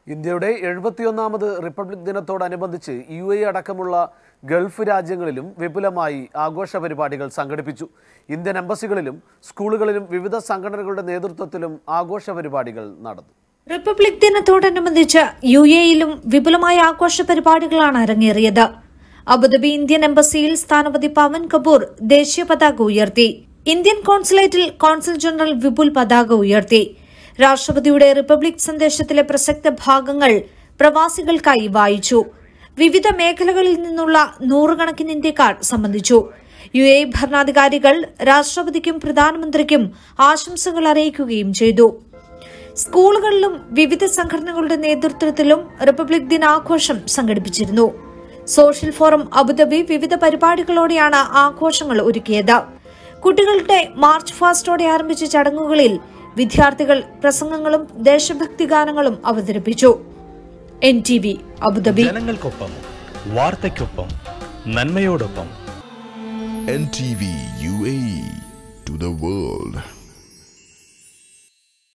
ഇന്ത്യയുടെ എഴുപത്തിയൊന്നാമത് റിപ്പബ്ലിക് ദിനത്തോടനുബന്ധിച്ച് യു എ അടക്കമുള്ള ഗൾഫ് രാജ്യങ്ങളിലും വിപുലമായി ആഘോഷ പരിപാടികൾ സംഘടിപ്പിച്ചു ഇന്ത്യൻ എംബസികളിലും സ്കൂളുകളിലും വിവിധ സംഘടനകളുടെ നേതൃത്വത്തിലും ആഘോഷ പരിപാടികൾ നടന്നു റിപ്പബ്ലിക് ദിനത്തോടനുബന്ധിച്ച് യു എയിലും വിപുലമായ ആഘോഷ പരിപാടികളാണ് അരങ്ങേറിയത് അബുദാബി ഇന്ത്യൻ എംബസിയിൽ സ്ഥാനപതി പവൻ കപൂർ ദേശീയ പതാക ഉയർത്തി ഇന്ത്യൻ കോൺസുലേറ്റിൽ കോൺസുൽ ജനറൽ വിപുൽ പതാക ഉയർത്തി രാഷ്ട്രപതിയുടെ റിപ്പബ്ലിക് സന്ദേശത്തിലെ പ്രസക്ത ഭാഗങ്ങൾ പ്രവാസികൾക്കായി വായിച്ചു വിവിധ മേഖലകളിൽ നിന്നുള്ള നൂറുകണക്കിന് ഇന്ത്യക്കാർ സംബന്ധിച്ചു യു എ ഭരണാധികാരികൾ രാഷ്ട്രപതിക്കും പ്രധാനമന്ത്രിക്കും ആശംസകൾ അറിയിക്കുകയും ചെയ്തു സ്കൂളുകളിലും വിവിധ സംഘടനകളുടെ നേതൃത്വത്തിലും റിപ്പബ്ലിക് ദിനാഘോഷം സംഘടിപ്പിച്ചിരുന്നു സോഷ്യൽ ഫോറം അബുദാബി വിവിധ പരിപാടികളോടെയാണ് ആഘോഷങ്ങൾ ഒരുക്കിയത് കുട്ടികളുടെ മാർച്ച് ഫാസ്റ്റോടെ ആരംഭിച്ച ചടങ്ങുകളിൽ വിദ്യാർത്ഥികൾ പ്രസംഗങ്ങളും ദേശഭക്തി ഗാനങ്ങളും അവതരിപ്പിച്ചു എൻ ടി വി അബുദാബി ജനങ്ങൾക്കൊപ്പം വാർത്തയ്ക്കൊപ്പം നന്മയോടൊപ്പം NTV UAE to the world.